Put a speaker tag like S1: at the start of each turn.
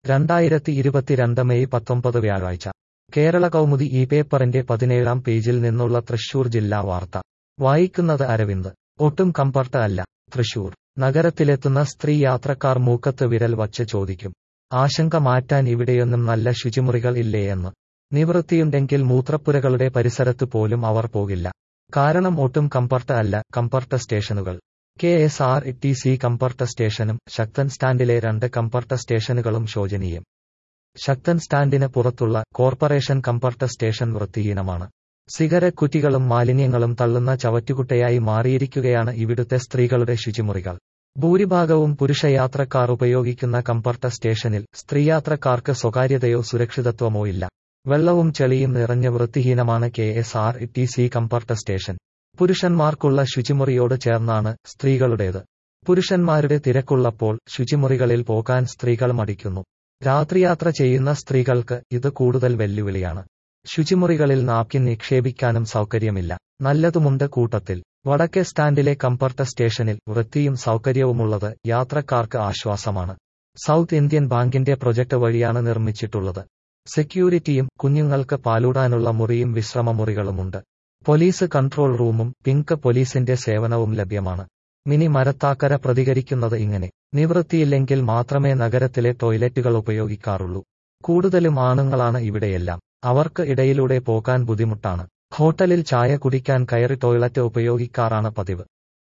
S1: രണ്ടായിരത്തി ഇരുപത്തിരണ്ട് മെയ് പത്തൊമ്പത് വ്യാഴാഴ്ച കേരള കൗമുദി ഈ പേപ്പറിന്റെ പതിനേഴാം പേജിൽ നിന്നുള്ള തൃശൂർ ജില്ലാ വാർത്ത വായിക്കുന്നത് അരവിന്ദ് ഒട്ടും കംഫർട്ട് അല്ല തൃശൂർ നഗരത്തിലെത്തുന്ന സ്ത്രീ യാത്രക്കാർ മൂക്കത്ത് വിരൽ വച്ച് ചോദിക്കും ആശങ്ക മാറ്റാൻ ഇവിടെയൊന്നും നല്ല ശുചിമുറികൾ ഇല്ലേയെന്ന് നിവൃത്തിയുണ്ടെങ്കിൽ മൂത്രപ്പുരകളുടെ പരിസരത്ത് പോലും അവർ പോകില്ല കാരണം ഒട്ടും കംഫർട്ട് അല്ല കംഫർട്ട് സ്റ്റേഷനുകൾ K S R T C comfort സ്റ്റേഷനും ശക്തൻ സ്റ്റാൻഡിലെ രണ്ട് കംഫർട്ട് സ്റ്റേഷനുകളും ശോചനീയം ശക്തൻ സ്റ്റാൻഡിന് പുറത്തുള്ള കോർപ്പറേഷൻ കംഫർട്ട് സ്റ്റേഷൻ വൃത്തിഹീനമാണ് സിഗരറ്റ് കുറ്റികളും മാലിന്യങ്ങളും തള്ളുന്ന ചവറ്റുകുട്ടയായി മാറിയിരിക്കുകയാണ് ഇവിടുത്തെ സ്ത്രീകളുടെ ശുചിമുറികൾ ഭൂരിഭാഗവും പുരുഷയാത്രക്കാർ ഉപയോഗിക്കുന്ന കംഫർട്ട് സ്റ്റേഷനിൽ സ്ത്രീയാത്രക്കാർക്ക് സ്വകാര്യതയോ സുരക്ഷിതത്വമോ ഇല്ല വെള്ളവും ചെളിയും നിറഞ്ഞ വൃത്തിഹീനമാണ് K S R T C comfort station പുരുഷന്മാർക്കുള്ള ശുചിമുറിയോട് ചേർന്നാണ് സ്ത്രീകളുടേത് പുരുഷന്മാരുടെ തിരക്കുള്ളപ്പോൾ ശുചിമുറികളിൽ പോകാൻ സ്ത്രീകൾ മടിക്കുന്നു രാത്രിയാത്ര ചെയ്യുന്ന സ്ത്രീകൾക്ക് ഇത് കൂടുതൽ വെല്ലുവിളിയാണ് ശുചിമുറികളിൽ നാപ്കിൻ നിക്ഷേപിക്കാനും സൗകര്യമില്ല നല്ലതുമുണ്ട് കൂട്ടത്തിൽ വടക്കേ സ്റ്റാൻഡിലെ കംഫർട്ട് സ്റ്റേഷനിൽ വൃത്തിയും സൗകര്യവുമുള്ളത് യാത്രക്കാർക്ക് ആശ്വാസമാണ് സൗത്ത് ഇന്ത്യൻ ബാങ്കിന്റെ പ്രൊജക്ട് വഴിയാണ് നിർമ്മിച്ചിട്ടുള്ളത് സെക്യൂരിറ്റിയും കുഞ്ഞുങ്ങൾക്ക് പാലൂടാനുള്ള മുറിയും വിശ്രമമുറികളുമുണ്ട് പോലീസ് കൺട്രോൾ റൂമും പിങ്ക് പോലീസിന്റെ സേവനവും ലഭ്യമാണ് മിനി മരത്താക്കര പ്രതികരിക്കുന്നത് ഇങ്ങനെ നിവൃത്തിയില്ലെങ്കിൽ മാത്രമേ നഗരത്തിലെ ടോയ്ലറ്റുകൾ ഉപയോഗിക്കാറുള്ളൂ കൂടുതലും ആണുങ്ങളാണ് ഇവിടെയെല്ലാം അവർക്ക് ഇടയിലൂടെ പോകാൻ ബുദ്ധിമുട്ടാണ് ഹോട്ടലിൽ ചായ കുടിക്കാൻ കയറി ടോയ്ലറ്റ് ഉപയോഗിക്കാറാണ് പതിവ്